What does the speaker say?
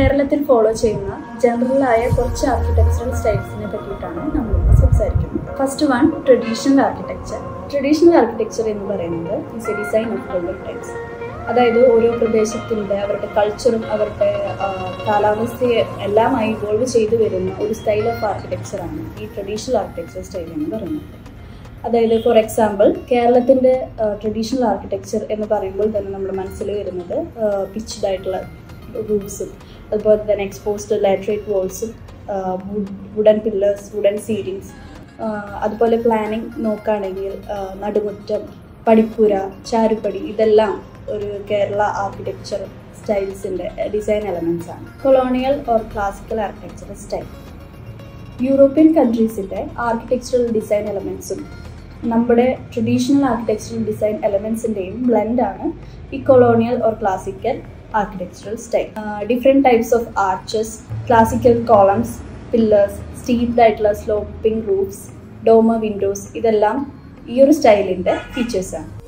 കേരളത്തിൽ ഫോളോ ചെയ്യുന്ന ജനറലായ കുറച്ച് ആർക്കിടെക്ചറൽ സ്റ്റൈൽസിനെ പറ്റിയിട്ടാണ് നമ്മളിപ്പോൾ സംസാരിക്കുന്നത് first one traditional architecture traditional architecture എന്ന് പറയുന്നത് is a design of golden times അതായത് ഓരോ പ്രദേശത്തിൻ്റെ അവരുടെ കൾച്ചറും അവരുടെ ആ, കാലാവസ്ഥയെ എല്ലാമായി ഇവോൾവ് ചെയ്തു വരുന്ന ഒരു സ്റ്റൈൽ ഓഫ് ആർക്കിടെക്ചറാണ് ഈ ട്രഡീഷണൽ ആർക്കിടെക്ചർ സ്റ്റൈൽ എന്ന് പറയുന്നത് അതായത് ഫോർ എക്സാമ്പിൾ കേരളത്തിൻ്റെ ട്രഡീഷണൽ ആർക്കിടെക്ചർ എന്ന് പറയുമ്പോൾ തന്നെ നമ്മുടെ മനസ്സിൽ വരുന്നത് പിച്ച്ഡ് ആയിട്ടുള്ള റൂഫ്സും അതുപോലെ തന്നെ എക്സ്പോസ്ഡ് ലാറ്ററേറ്റ് വോൾസും വുഡൻ പില്ലേഴ്സ് വുഡൻ സീലിങ്സ് അതുപോലെ പ്ലാനിങ് നോക്കുകയാണെങ്കിൽ ആ, നടുമുറ്റം പടിപ്പുര ചാരുപടി ഇതെല്ലാം ഒരു കേരള ആർക്കിടെക്ചർ സ്റ്റൈൽസിൻ്റെ ഡിസൈൻ എലമെൻറ്റ്സ് ആണ് colonial or classical architectural style European കൺട്രീസിൻ്റെ ആർക്കിടെക്ചറൽ ഡിസൈൻ എലമെൻറ്റ്സും നമ്മുടെ ട്രഡീഷണൽ ആർക്കിടെക്ചറൽ ഡിസൈൻ എലമെൻസിൻ്റെയും ബ്ലെൻഡാണ് ഈ colonial or classical architectural style different types of arches classical columns pillars steeped ആയിട്ടുള്ള സ്ലോപ്പിംഗ് റൂഫ്സ് ഡോമ വിൻഡോസ് ഇതെല്ലാം ഈ ഒരു സ്റ്റൈലിൻ്റെ ഫീച്ചേഴ്സാണ്